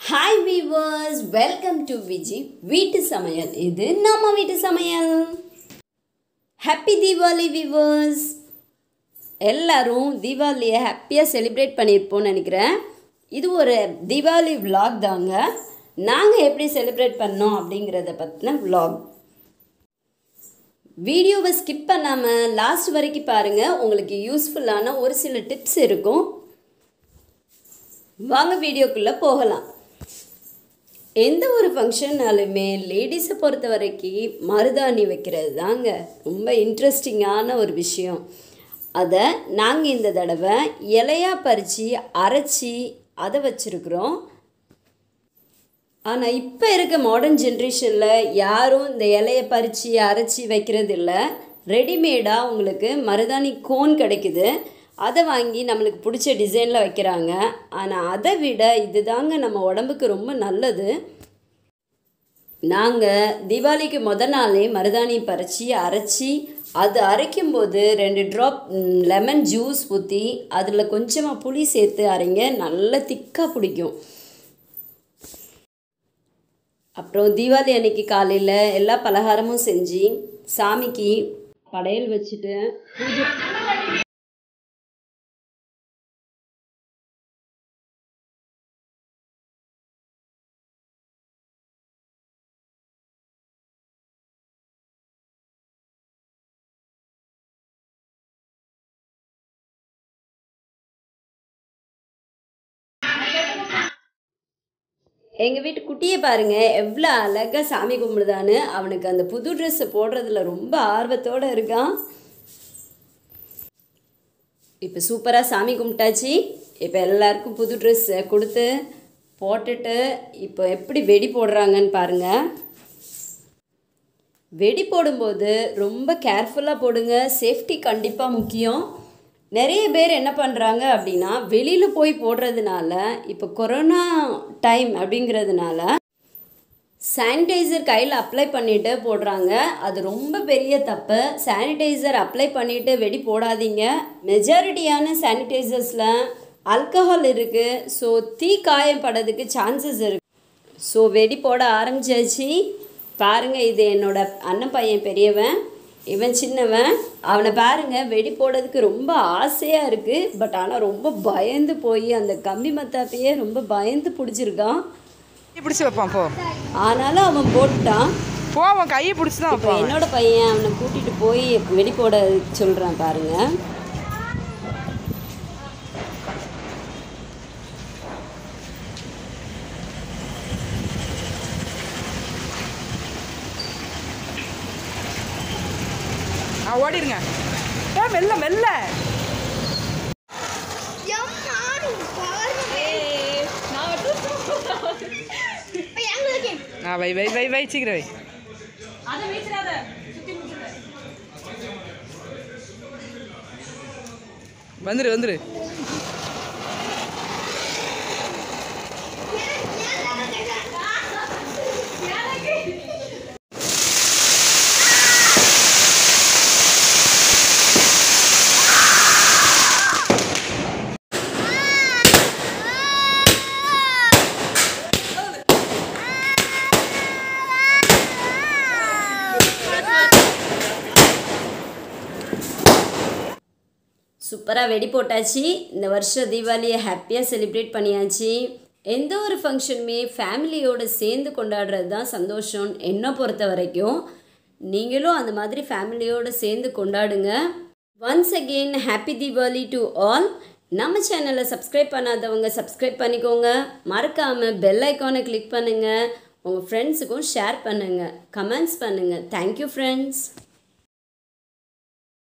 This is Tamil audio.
hi viewers welcome to Viji வீட்டு சமையல் இது நம்ம வீட்டு சமையல் ஹாப்பி தீபாவளி வீவர்ஸ் எல்லாரும் தீபாவளியை ஹாப்பியாக செலிப்ரேட் பண்ணியிருப்போம்னு நினைக்கிறேன் இது ஒரு தீபாவளி vlog தாங்க நாங்கள் எப்படி செலிப்ரேட் பண்ணோம் அப்படிங்கிறத பற்றின vlog வீடியோவை ஸ்கிப் பண்ணாமல் லாஸ்ட் வரைக்கும் பாருங்கள் உங்களுக்கு யூஸ்ஃபுல்லான ஒரு சில டிப்ஸ் இருக்கும் வாங்க வீடியோக்குள்ளே போகலாம் எந்த ஒரு ஃபங்க்ஷன்னாலுமே லேடிஸை பொறுத்த வரைக்கும் மருதாணி வைக்கிறது தாங்க ரொம்ப இன்ட்ரெஸ்டிங்கான ஒரு விஷயம் அதை நாங்கள் இந்த தடவை இலையா பறித்து அரைச்சி அதை வச்சுருக்குறோம் ஆனால் இப்போ இருக்க மாடர்ன் ஜென்ரேஷனில் யாரும் இந்த இலையை பறித்து அரைச்சி வைக்கிறது இல்லை ரெடிமேடாக உங்களுக்கு மருதாணி கோன் கிடைக்குது அதை வாங்கி நம்மளுக்கு பிடிச்ச டிசைனில் வைக்கிறாங்க ஆனால் அதை விட இதுதாங்க நம்ம உடம்புக்கு ரொம்ப நல்லது நாங்கள் தீபாவளிக்கு முத நாளே மருதாணி பறித்து அரைச்சி அது அரைக்கும்போது ரெண்டு ட்ராப் லெமன் ஜூஸ் ஊற்றி அதில் கொஞ்சமாக புளி சேர்த்து அரைங்க நல்லா திக்காக பிடிக்கும் அப்புறம் தீபாவளி அன்னைக்கு காலையில் எல்லா பலகாரமும் செஞ்சு சாமிக்கு படையல் வச்சுட்டு பூஜை எங்கள் வீட்டு குட்டியை பாருங்க எவ்வளோ அழகாக சாமி கும்பிடுதான்னு அவனுக்கு அந்த புது ட்ரெஸ்ஸை போடுறதுல ரொம்ப ஆர்வத்தோடு இருக்கான் இப்போ சூப்பராக சாமி கும்பிட்டாச்சு இப்போ எல்லாருக்கும் புது ட்ரெஸ்ஸை கொடுத்து போட்டுட்டு இப்போ எப்படி வெடி போடுறாங்கன்னு பாருங்கள் வெடி போடும்போது ரொம்ப கேர்ஃபுல்லாக போடுங்க சேஃப்டி கண்டிப்பாக முக்கியம் நிறைய பேர் என்ன பண்ணுறாங்க அப்படின்னா வெளியில் போய் போடுறதுனால இப்போ கொரோனா டைம் அப்படிங்கிறதுனால சானிடைசர் கையில் அப்ளை பண்ணிவிட்டு போடுறாங்க அது ரொம்ப பெரிய தப்பு சானிடைசர் அப்ளை பண்ணிவிட்டு வெடி போடாதீங்க மெஜாரிட்டியான சானிடைசர்ஸில் ஆல்கஹால் இருக்குது ஸோ தீ காயப்படுறதுக்கு சான்சஸ் இருக்குது ஸோ வெடி போட ஆரம்பிச்சாச்சு பாருங்கள் இது என்னோட அண்ணன் பையன் பெரியவன் இவன் சின்னவன் அவனை பாருங்க வெடி போடுறதுக்கு ரொம்ப ஆசையாக இருக்குது பட் ஆனால் ரொம்ப பயந்து போய் அந்த கம்பி மத்தாப்பையே ரொம்ப பயந்து பிடிச்சிருக்கான் கையை பிடிச்சி வைப்பான் போ ஆனாலும் அவன் போட்டான் போ அவன் கையை பிடிச்சி தான் இப்போ வைப்பான் என்னோட பையன் அவனை கூட்டிகிட்டு போய் வெடி போட சொல்கிறான் பாருங்க ஆ ஓடிடுங்க ஏ மெல்ல மெல்ல ஆ வை வை வை வை சீக்கிரம் வை வந்துரு வந்துரு சூப்பராக வெடி போட்டாச்சு இந்த வருஷம் தீபாவளியை ஹாப்பியாக செலிப்ரேட் பண்ணியாச்சு எந்த ஒரு ஃபங்க்ஷனுமே ஃபேமிலியோடு சேர்ந்து கொண்டாடுறது தான் சந்தோஷம் என்னை பொறுத்த வரைக்கும் நீங்களும் அந்த மாதிரி ஃபேமிலியோடு சேர்ந்து கொண்டாடுங்க once again happy Deepavali to all நம்ம சேனலை சப்ஸ்கிரைப் பண்ணாதவங்க சப்ஸ்கிரைப் பண்ணிக்கோங்க மறக்காமல் பெல் ஐக்கானை கிளிக் பண்ணுங்கள் உங்கள் ஃப்ரெண்ட்ஸுக்கும் ஷேர் பண்ணுங்கள் கமெண்ட்ஸ் பண்ணுங்கள் தேங்க்யூ ஃப்ரெண்ட்ஸ்